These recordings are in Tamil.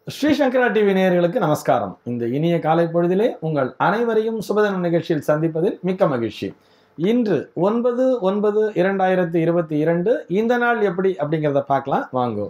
ஸ்ரீ சங்கரா டிவி நேயர்களுக்கு நமஸ்காரம் இந்த இனிய காலை பொழுதிலே உங்கள் அனைவரையும் சுபதினம் நிகழ்ச்சியில் சந்திப்பதில் மிக்க மகிழ்ச்சி இன்று ஒன்பது ஒன்பது இரண்டாயிரத்தி இருபத்தி இரண்டு இந்த நாள் எப்படி அப்படிங்கிறத பார்க்கலாம் வாங்கோ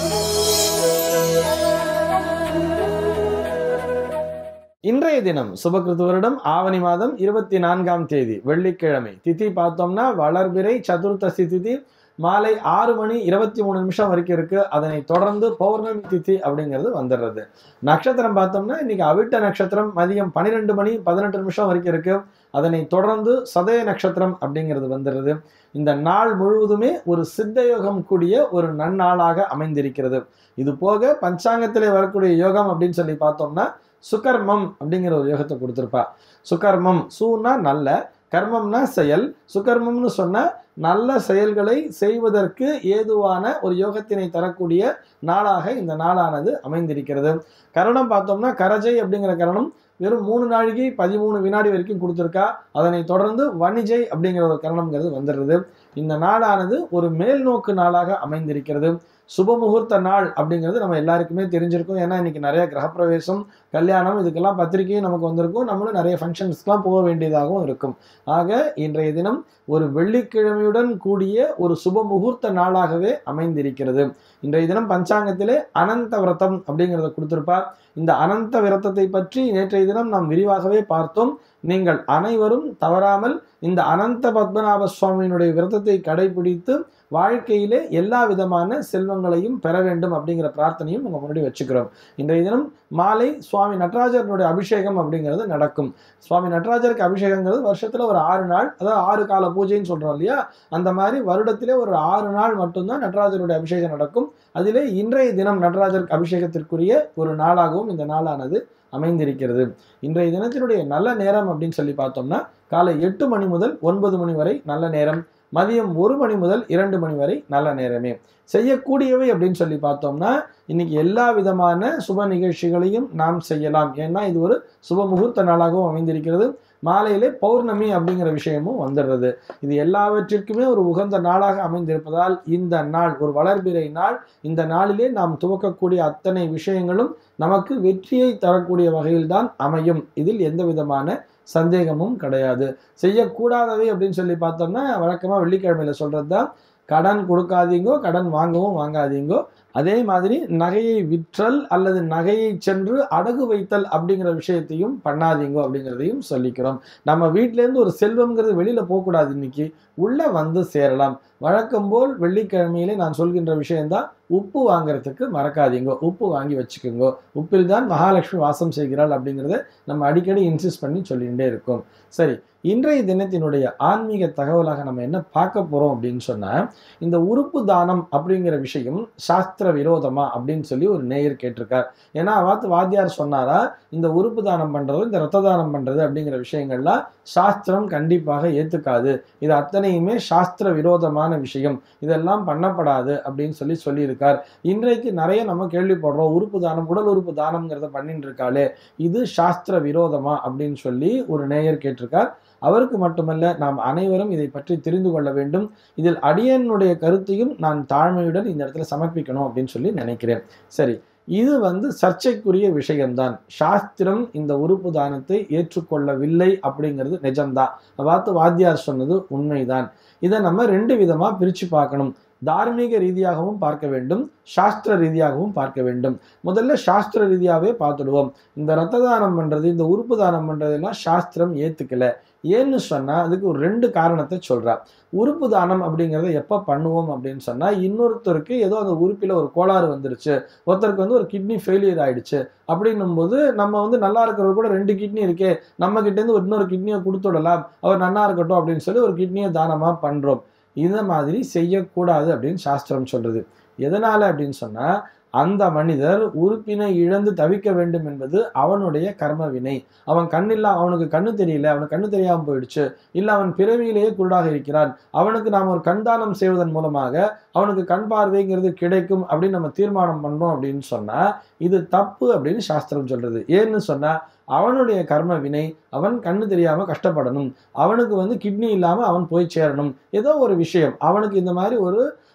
இன்றைய தினம் சுபகிருத்து வருடம் ஆவணி மாதம் இருபத்தி நான்காம் தேதி வெள்ளிக்கிழமை திதி பார்த்தோம்னா வளர்பிறை சதுர்த்தசி திதி மாலை ஆறு மணி இருபத்தி மூணு நிமிஷம் வரைக்கும் இருக்கு அதனை தொடர்ந்து பௌர்ணமி திதி அப்படிங்கிறது வந்துடுறது நட்சத்திரம் பார்த்தோம்னா இன்னைக்கு அவிட்ட நட்சத்திரம் மதியம் பன்னிரெண்டு மணி பதினெட்டு நிமிஷம் வரைக்கும் இருக்கு அதனை தொடர்ந்து சதய நட்சத்திரம் அப்படிங்கிறது வந்துடுறது இந்த நாள் முழுவதுமே ஒரு சித்த யோகம் கூடிய ஒரு நன்னாளாக அமைந்திருக்கிறது இது போக பஞ்சாங்கத்திலே வரக்கூடிய யோகம் அப்படின்னு சொல்லி பார்த்தோம்னா சுகர்மம் அப்படிங்கிற ஒரு யோகத்தை கொடுத்துருப்பா சுகர்மம் சூனா நல்ல கர்மம்னா செயல் சுகர்மம்னு சொன்னா நல்ல செயல்களை செய்வதற்கு ஏதுவான ஒரு யோகத்தினை தரக்கூடிய நாளாக இந்த நாளானது அமைந்திருக்கிறது கரணம் பார்த்தோம்னா கரஜை அப்படிங்கிற கரணம் வெறும் மூணு நாழிகை பதிமூணு வினாடி வரைக்கும் கொடுத்துருக்கா அதனை தொடர்ந்து வணிஜை அப்படிங்கிற ஒரு கரணம்ங்கிறது வந்துடுறது இந்த நாளானது ஒரு மேல்நோக்கு நாளாக அமைந்திருக்கிறது சுப முகூர்த்த நாள் அப்படிங்கிறது நம்ம எல்லாருக்குமே தெரிஞ்சிருக்கும் ஏன்னா இன்னைக்கு நிறைய கிரகப்பிரவேசம் கல்யாணம் இதுக்கெல்லாம் பத்திரிகையும் நமக்கு வந்திருக்கும் நம்மளும் நிறைய ஃபங்க்ஷன்ஸ்க்கெலாம் போக வேண்டியதாகவும் இருக்கும் ஆக இன்றைய தினம் ஒரு வெள்ளிக்கிழமையுடன் கூடிய ஒரு சுப முகூர்த்த நாளாகவே அமைந்திருக்கிறது இன்றைய தினம் பஞ்சாங்கத்திலே அனந்த விரதம் அப்படிங்கிறத கொடுத்திருப்பார் இந்த அனந்த விரதத்தை பற்றி நேற்றைய தினம் நாம் விரிவாகவே பார்த்தோம் நீங்கள் அனைவரும் தவறாமல் இந்த அனந்த பத்மநாப சுவாமியினுடைய விரதத்தை கடைபிடித்து வாழ்க்கையிலே எல்லா விதமான செல்வங்களையும் பெற வேண்டும் அப்படிங்கிற பிரார்த்தனையும் உங்க முன்னாடி வச்சுக்கிறோம் இன்றைய தினம் மாலை சுவாமி நடராஜரனுடைய அபிஷேகம் அப்படிங்கிறது நடக்கும் சுவாமி நடராஜருக்கு அபிஷேகங்கிறது வருஷத்துல ஒரு ஆறு நாள் அதாவது ஆறு கால பூஜைன்னு சொல்றோம் இல்லையா அந்த மாதிரி வருடத்திலே ஒரு ஆறு நாள் மட்டும்தான் நடராஜருடைய அபிஷேகம் நடக்கும் அதிலே இன்றைய தினம் நடராஜருக்கு அபிஷேகத்திற்குரிய ஒரு நாளாகவும் இந்த நாளானது அமைந்திருக்கிறது இன்றைய தினத்தினுடைய நல்ல நேரம் அப்படின்னு சொல்லி பார்த்தோம்னா காலை எட்டு மணி முதல் ஒன்பது மணி வரை நல்ல நேரம் மதியம் ஒரு மணி முதல் இரண்டு மணி வரை நல்ல நேரமே செய்யக்கூடியவை அப்படின்னு சொல்லி பார்த்தோம்னா இன்னைக்கு எல்லா விதமான சுப நிகழ்ச்சிகளையும் நாம் செய்யலாம் ஏன்னா இது ஒரு சுப முகூர்த்த நாளாகவும் அமைந்திருக்கிறது மாலையிலே பௌர்ணமி அப்படிங்கிற விஷயமும் வந்துடுறது இது எல்லாவற்றிற்குமே ஒரு உகந்த நாளாக அமைந்திருப்பதால் இந்த நாள் ஒரு வளர்பிறை நாள் இந்த நாளிலே நாம் துவக்கக்கூடிய அத்தனை விஷயங்களும் நமக்கு வெற்றியை தரக்கூடிய வகையில்தான் அமையும் இதில் எந்த விதமான சந்தேகமும் கிடையாது செய்யக்கூடாதவை அப்படின்னு சொல்லி பார்த்தோம்னா வழக்கமாக வெள்ளிக்கிழமையில சொல்றது தான் கடன் கொடுக்காதீங்கோ கடன் வாங்கவும் வாங்காதீங்கோ அதே மாதிரி நகையை விற்றல் அல்லது நகையை சென்று அடகு வைத்தல் அப்படிங்கிற விஷயத்தையும் பண்ணாதீங்கோ அப்படிங்கிறதையும் சொல்லிக்கிறோம் நம்ம வீட்டிலேருந்து ஒரு செல்வம்ங்கிறது வெளியில் போகக்கூடாது இன்னைக்கு உள்ளே வந்து சேரலாம் வழக்கம் போல் வெள்ளிக்கிழமையிலே நான் சொல்கின்ற விஷயம்தான் உப்பு வாங்குறதுக்கு மறக்காதீங்க உப்பு வாங்கி வச்சுக்கோங்க உப்பில் தான் மகாலட்சுமி வாசம் செய்கிறாள் அப்படிங்கிறத நம்ம அடிக்கடி இன்சிஸ்ட் பண்ணி சொல்லிகிட்டே இருக்கோம் சரி இன்றைய தினத்தினுடைய ஆன்மீக தகவலாக நம்ம என்ன பார்க்க போகிறோம் அப்படின்னு சொன்னால் இந்த உறுப்பு தானம் அப்படிங்கிற விஷயம் சாஸ்திர விரோதமா அப்படின்னு சொல்லி ஒரு நேயர் கேட்டிருக்கார் ஏன்னா அவாத்து வாத்தியார் சொன்னாரா இந்த உறுப்பு தானம் பண்ணுறது இந்த ரத்த தானம் பண்ணுறது அப்படிங்கிற விஷயங்கள்லாம் சாஸ்திரம் கண்டிப்பாக ஏற்றுக்காது இது அத்தனையுமே சாஸ்திர விரோதமான விஷயம் இதெல்லாம் பண்ணப்படாது அப்படின்னு சொல்லி சொல்லியிருக்கார் இன்றைக்கு நிறைய நம்ம கேள்விப்படுறோம் உறுப்பு தானம் உடல் உறுப்பு தானம்ங்கிறத பண்ணிட்டு இருக்காளே இது சாஸ்திர விரோதமா அப்படின்னு சொல்லி ஒரு நேயர் கேட்டிருக்கார் அவருக்கு மட்டுமல்ல நாம் அனைவரும் இதை பற்றி தெரிந்து கொள்ள வேண்டும் இதில் அடியனுடைய கருத்தையும் நான் தாழ்மையுடன் இந்த இடத்துல சமர்ப்பிக்கணும் அப்படின்னு சொல்லி நினைக்கிறேன் சரி இது வந்து சர்ச்சைக்குரிய விஷயம்தான் சாஸ்திரம் இந்த உறுப்பு தானத்தை ஏற்றுக்கொள்ளவில்லை அப்படிங்கிறது நிஜம்தான் பார்த்து வாத்தியார் சொன்னது உண்மைதான் இதை நம்ம ரெண்டு விதமா பிரிச்சு பார்க்கணும் தார்மீக ரீதியாகவும் பார்க்க வேண்டும் சாஸ்திர ரீதியாகவும் பார்க்க வேண்டும் முதல்ல சாஸ்திர ரீதியாகவே பார்த்துடுவோம் இந்த ரத்த தானம் பண்ணுறது இந்த உறுப்பு தானம் பண்ணுறதெல்லாம் சாஸ்திரம் ஏற்றுக்கல ஏன்னு சொன்னால் அதுக்கு ஒரு ரெண்டு காரணத்தை சொல்கிறா உறுப்பு தானம் அப்படிங்கிறத எப்போ பண்ணுவோம் அப்படின்னு சொன்னால் இன்னொருத்தருக்கு ஏதோ அந்த உறுப்பில் ஒரு கோளாறு வந்துருச்சு ஒருத்தருக்கு வந்து ஒரு கிட்னி ஃபெயிலியர் ஆயிடுச்சு அப்படின்னும் போது நம்ம வந்து நல்லா இருக்கிறவர் கூட ரெண்டு கிட்னி இருக்கே நம்ம கிட்டேருந்து ஒரு இன்னொரு கிட்னியை கொடுத்துடலாம் அவர் நல்லா இருக்கட்டும் அப்படின்னு சொல்லி ஒரு கிட்னியை தானமாக பண்ணுறோம் இந்த மாதிரி செய்யக்கூடாது அப்படின்னு சாஸ்திரம் சொல்றது எதனால அப்படின்னு சொன்னா அந்த மனிதர் உறுப்பினை இழந்து தவிக்க வேண்டும் என்பது அவனுடைய கர்ம வினை அவன் கண்ணில்லா அவனுக்கு கண்ணு தெரியல அவனுக்கு கண்ணு தெரியாம போயிடுச்சு இல்ல அவன் பிறவியிலேயே குருடாக இருக்கிறான் அவனுக்கு நாம் ஒரு கண்தானம் செய்வதன் மூலமாக அவனுக்கு கண் பார்வைங்கிறது கிடைக்கும் அப்படின்னு நம்ம தீர்மானம் பண்றோம் அப்படின்னு சொன்னா இது தப்பு அப்படின்னு சாஸ்திரம் சொல்றது ஏன்னு சொன்னா அவனுடைய கர்ம வினை அவன் கண்ணு தெரியாம கஷ்டப்படணும் அவனுக்கு வந்து கிட்னி இல்லாம அவன் போய் சேரணும் ஏதோ ஒரு விஷயம் அவனுக்கு இந்த மாதிரி ஒரு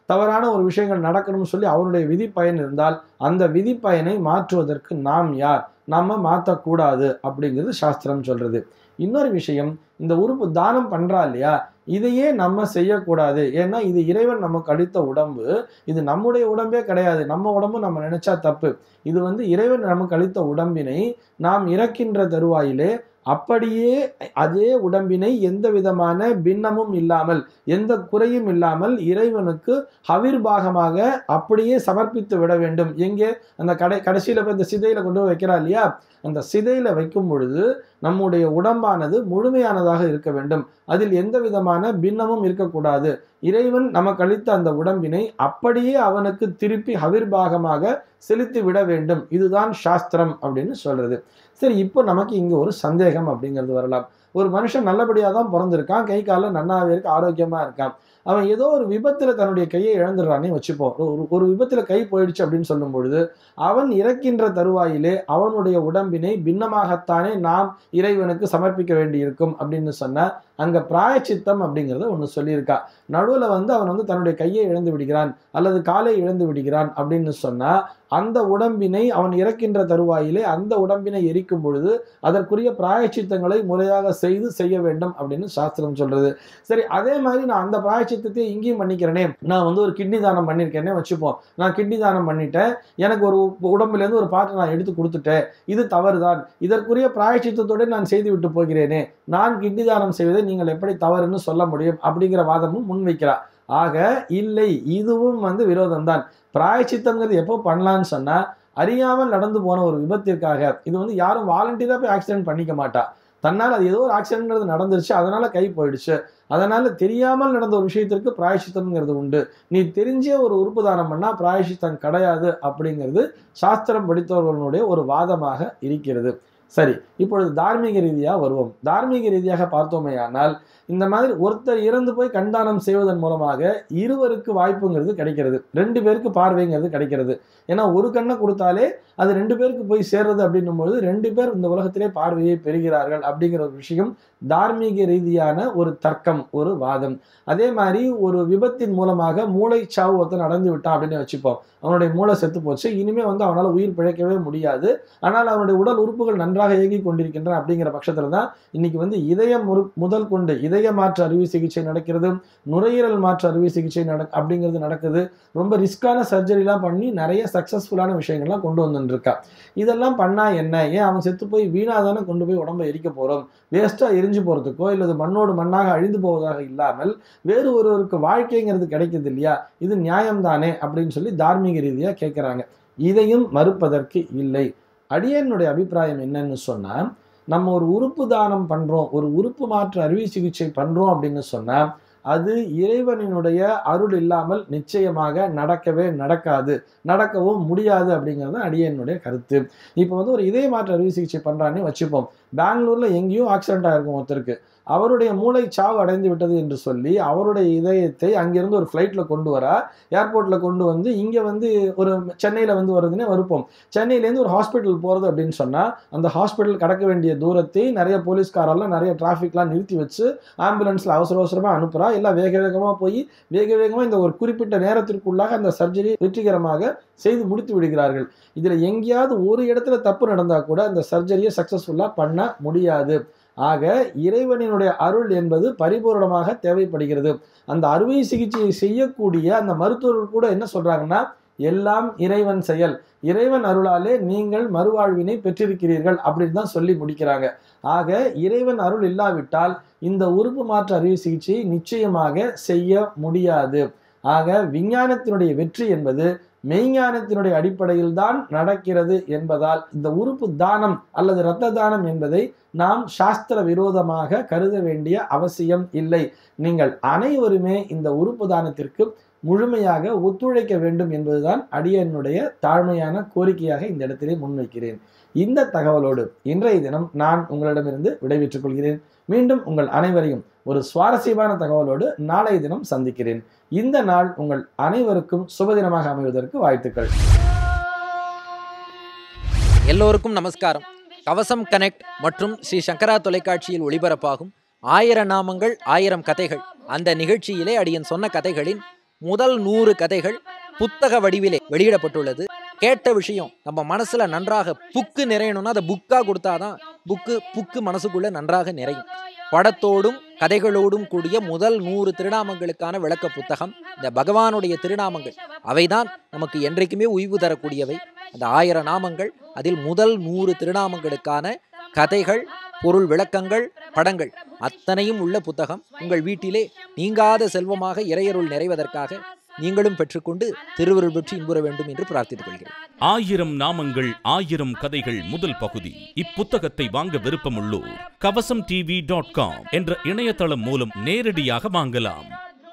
தவறான ஒரு விஷயங்கள் நடக்கணும்னு சொல்லி அவருடைய விதி பயன் இருந்தால் அந்த விதி பயனை மாற்றுவதற்கு நாம் யார் நம்ம மாற்றக்கூடாது அப்படிங்கிறது சாஸ்திரம் சொல்றது இன்னொரு விஷயம் இந்த உறுப்பு தானம் பண்றா இல்லையா இதையே நம்ம செய்யக்கூடாது ஏன்னா இது இறைவன் நமக்கு அளித்த உடம்பு இது நம்முடைய உடம்பே கிடையாது நம்ம உடம்பு நம்ம நினைச்சா தப்பு இது வந்து இறைவன் நமக்கு அளித்த உடம்பினை நாம் இறக்கின்ற தருவாயிலே அப்படியே அதே உடம்பினை எந்த விதமான பின்னமும் இல்லாமல் எந்த குறையும் இல்லாமல் இறைவனுக்கு ஹவிர்பாகமாக அப்படியே சமர்ப்பித்து விட வேண்டும் எங்கே அந்த கடை கடைசியில போய் இந்த சிதையில கொண்டு போய் வைக்கிறா இல்லையா அந்த சிதையில வைக்கும் பொழுது நம்முடைய உடம்பானது முழுமையானதாக இருக்க வேண்டும் அதில் எந்த விதமான பின்னமும் இருக்கக்கூடாது இறைவன் நமக்கு அளித்த அந்த உடம்பினை அப்படியே அவனுக்கு திருப்பி ஹவிர்பாகமாக செலுத்தி விட வேண்டும் இதுதான் சாஸ்திரம் அப்படின்னு சொல்றது சரி இப்போ நமக்கு இங்க ஒரு சந்தேகம் அப்படிங்கிறது வரலாம் ஒரு மனுஷன் நல்லபடியாக தான் பிறந்திருக்கான் கை காலில் நன்னாவே இருக்கு ஆரோக்கியமா இருக்கான் அவன் ஏதோ ஒரு விபத்துல தன்னுடைய கையை இழந்துடுறானே வச்சுப்போம் ஒரு ஒரு விபத்துல கை போயிடுச்சு அப்படின்னு சொல்லும் பொழுது அவன் இறக்கின்ற தருவாயிலே அவனுடைய உடம்பினை பின்னமாகத்தானே நாம் இறைவனுக்கு சமர்ப்பிக்க வேண்டியிருக்கும் அப்படின்னு சொன்னா அங்க பிராயச்சித்தம் அப்படிங்கிறத ஒன்று சொல்லியிருக்கா நடுவில் வந்து அவன் வந்து தன்னுடைய கையை இழந்து விடுகிறான் அல்லது காலை இழந்து விடுகிறான் அப்படின்னு சொன்னா அந்த உடம்பினை அவன் இறக்கின்ற தருவாயிலே அந்த உடம்பினை எரிக்கும் பொழுது அதற்குரிய பிராயச்சித்தங்களை முறையாக செய்து செய்ய வேண்டும் அப்படின்னு சாஸ்திரம் சொல்றது சரி அதே மாதிரி நான் அந்த பிராயச்சித்தத்தை இங்கேயும் பண்ணிக்கிறேனே நான் வந்து ஒரு கிட்னி தானம் பண்ணியிருக்கேனே வச்சுப்போம் நான் கிட்னி தானம் பண்ணிட்டேன் எனக்கு ஒரு உடம்புல இருந்து ஒரு பாட்டை நான் எடுத்து கொடுத்துட்டேன் இது தவறுதான் இதற்குரிய பிராயச்சித்தத்தோடு நான் செய்து விட்டு போகிறேனே நான் கிட்னி தானம் செய்வதை நீங்கள் எப்படி தவறுன்னு சொல்ல முடியும் அப்படிங்கிற வாதமும் முன்வைக்கிறார் ஆக இல்லை இதுவும் வந்து விரோதம்தான் பிராயச்சித்தங்கிறது எப்போ பண்ணலான்னு சொன்னா அறியாமல் நடந்து போன ஒரு விபத்திற்காக இது வந்து யாரும் வாலண்டியரா போய் ஆக்சிடென்ட் பண்ணிக்க மாட்டா தன்னால் அது ஏதோ ஒரு ஆக்சிடென்ட்ங்கிறது நடந்துருச்சு அதனால கை போயிடுச்சு அதனால தெரியாமல் நடந்த ஒரு விஷயத்திற்கு பிராயசித்தம்ங்கிறது உண்டு நீ தெரிஞ்சே ஒரு உறுப்பு தானம் பண்ணா பிராயசித்தம் கிடையாது அப்படிங்கிறது சாஸ்திரம் படித்தவர்களுடைய ஒரு வாதமாக இருக்கிறது சரி இப்பொழுது தார்மீக ரீதியா வருவோம் தார்மீக ரீதியாக பார்த்தோமேயானால் இந்த மாதிரி ஒருத்தர் இறந்து போய் கண்தானம் செய்வதன் மூலமாக இருவருக்கு வாய்ப்புங்கிறது கிடைக்கிறது ரெண்டு பேருக்கு பார்வைங்கிறது கிடைக்கிறது ஏன்னா ஒரு கண்ணை கொடுத்தாலே அது ரெண்டு பேருக்கு போய் சேர்றது அப்படின்னும் பொழுது ரெண்டு பேர் இந்த உலகத்திலே பார்வையை பெறுகிறார்கள் அப்படிங்கிற ஒரு விஷயம் தார்மீக ரீதியான ஒரு தர்க்கம் ஒரு வாதம் அதே மாதிரி ஒரு விபத்தின் மூலமாக மூளை சாவு ஒருத்தன் நடந்து விட்டான் அப்படின்னு வச்சுப்போம் அவனுடைய மூளை செத்து போச்சு இனிமே வந்து அவனால் உயிர் பிழைக்கவே முடியாது ஆனால் அவனுடைய உடல் உறுப்புகள் நன்றாக இயங்கி கொண்டிருக்கின்றன அப்படிங்கிற பட்சத்தில் தான் இன்னைக்கு வந்து இதயம் முறு முதல் கொண்டு இதய மாற்று அறுவை சிகிச்சை நடக்கிறது நுரையீரல் மாற்று அறுவை சிகிச்சை நட அப்படிங்கிறது நடக்குது ரொம்ப ரிஸ்கான சர்ஜரிலாம் பண்ணி நிறைய சக்ஸஸ்ஃபுல்லான விஷயங்கள்லாம் கொண்டு வந்துருக்கா இதெல்லாம் பண்ணா என்ன ஏன் அவன் செத்து போய் வீணாக தானே கொண்டு போய் உடம்பை எரிக்க போகிறோம் வேஸ்ட்டாக எரிஞ்சு போகிறதுக்கோ இல்லது மண்ணோடு மண்ணாக அழிந்து போவதாக இல்லாமல் வேறு ஒருவருக்கு வாழ்க்கைங்கிறது கிடைக்குது இல்லையா இது நியாயம்தானே அப்படின்னு சொல்லி தார்மீக ரீதியாக கேட்குறாங்க இதையும் மறுப்பதற்கு இல்லை அடியனுடைய அபிப்பிராயம் என்னன்னு சொன்னால் நம்ம ஒரு உறுப்பு தானம் பண்ணுறோம் ஒரு உறுப்பு மாற்று அறுவை சிகிச்சை பண்ணுறோம் அப்படின்னு சொன்னால் அது இறைவனினுடைய அருள் இல்லாமல் நிச்சயமாக நடக்கவே நடக்காது நடக்கவும் முடியாது அப்படிங்கிறது அடியனுடைய கருத்து இப்போ வந்து ஒரு இதய மாற்று அறுவை சிகிச்சை பண்ணுறான்னு வச்சுப்போம் பெங்களூரில் எங்கேயும் ஆக்சிடென்ட் ஆகிருக்கும் ஒருத்தருக்கு அவருடைய மூளை சாவு அடைந்து விட்டது என்று சொல்லி அவருடைய இதயத்தை அங்கிருந்து ஒரு ஃப்ளைட்டில் கொண்டு வர ஏர்போர்ட்டில் கொண்டு வந்து இங்கே வந்து ஒரு சென்னையில் வந்து வருதுன்னே வருப்போம் சென்னையிலேருந்து ஒரு ஹாஸ்பிட்டல் போகிறது அப்படின்னு சொன்னால் அந்த ஹாஸ்பிட்டல் கடக்க வேண்டிய தூரத்தை நிறைய போலீஸ்காரெல்லாம் நிறைய டிராஃபிக்லாம் நிறுத்தி வச்சு ஆம்புலன்ஸில் அவசர அவசரமாக அனுப்புகிறா எல்லாம் வேக வேகமாக போய் வேக வேகமாக இந்த ஒரு குறிப்பிட்ட நேரத்திற்குள்ளாக அந்த சர்ஜரி வெற்றிகரமாக செய்து முடித்து விடுகிறார்கள் இதில் எங்கேயாவது ஒரு இடத்துல தப்பு நடந்தால் கூட அந்த சர்ஜரியை சக்ஸஸ்ஃபுல்லாக பண்ண முடியாது ஆக இறைவனினுடைய அருள் என்பது பரிபூரணமாக தேவைப்படுகிறது அந்த அறுவை சிகிச்சையை செய்யக்கூடிய அந்த மருத்துவர்கள் கூட என்ன சொல்றாங்கன்னா எல்லாம் இறைவன் செயல் இறைவன் அருளாலே நீங்கள் மறுவாழ்வினை பெற்றிருக்கிறீர்கள் அப்படின்னு தான் சொல்லி முடிக்கிறாங்க ஆக இறைவன் அருள் இல்லாவிட்டால் இந்த உறுப்பு மாற்று அறுவை சிகிச்சையை நிச்சயமாக செய்ய முடியாது ஆக விஞ்ஞானத்தினுடைய வெற்றி என்பது மெய்ஞானத்தினுடைய அடிப்படையில் தான் நடக்கிறது என்பதால் இந்த உறுப்பு தானம் அல்லது இரத்த தானம் என்பதை நாம் சாஸ்திர விரோதமாக கருத வேண்டிய அவசியம் இல்லை நீங்கள் அனைவருமே இந்த உறுப்பு தானத்திற்கு முழுமையாக ஒத்துழைக்க வேண்டும் என்பதுதான் அடியனுடைய தாழ்மையான கோரிக்கையாக இந்த இடத்திலே முன்வைக்கிறேன் இந்த தகவலோடு இன்றைய தினம் நான் உங்களிடமிருந்து விடைபெற்றுக் கொள்கிறேன் மீண்டும் உங்கள் அனைவரையும் ஒரு சுவாரஸ்யமான தகவலோடு நாளைய தினம் சந்திக்கிறேன் இந்த நாள் உங்கள் அனைவருக்கும் சுபதினமாக அமைவதற்கு வாழ்த்துக்கள் எல்லோருக்கும் நமஸ்காரம் கவசம் கனெக்ட் மற்றும் ஸ்ரீ சங்கரா தொலைக்காட்சியில் ஒளிபரப்பாகும் ஆயிர நாமங்கள் ஆயிரம் கதைகள் அந்த நிகழ்ச்சியிலே அடியன் சொன்ன கதைகளின் முதல் நூறு கதைகள் புத்தக வடிவிலே வெளியிடப்பட்டுள்ளது கேட்ட விஷயம் நம்ம மனசுல நன்றாக புக்கு நிறையணும்னா அதை புக்கா கொடுத்தாதான் புக்கு புக்கு மனசுக்குள்ள நன்றாக நிறையும் படத்தோடும் கதைகளோடும் கூடிய முதல் நூறு திருநாமங்களுக்கான விளக்க புத்தகம் இந்த பகவானுடைய திருநாமங்கள் அவைதான் நமக்கு என்றைக்குமே உய்வு தரக்கூடியவை அந்த ஆயிரம் நாமங்கள் அதில் முதல் நூறு திருநாமங்களுக்கான கதைகள் பொருள் விளக்கங்கள் படங்கள் அத்தனையும் உள்ள புத்தகம் உங்கள் வீட்டிலே நீங்காத செல்வமாக இறையருள் நிறைவதற்காக நீங்களும் பெற்றுக்கொண்டு திருவருள் பெற்று இன்புற வேண்டும் என்று பிரார்த்தித்துக் கொள்கிறேன் ஆயிரம் நாமங்கள் ஆயிரம் கதைகள் முதல் பகுதி இப்புத்தகத்தை வாங்க விருப்பமுள்ளோர் கவசம் டிவி டாட் காம் என்ற இணையதளம் மூலம் நேரடியாக வாங்கலாம்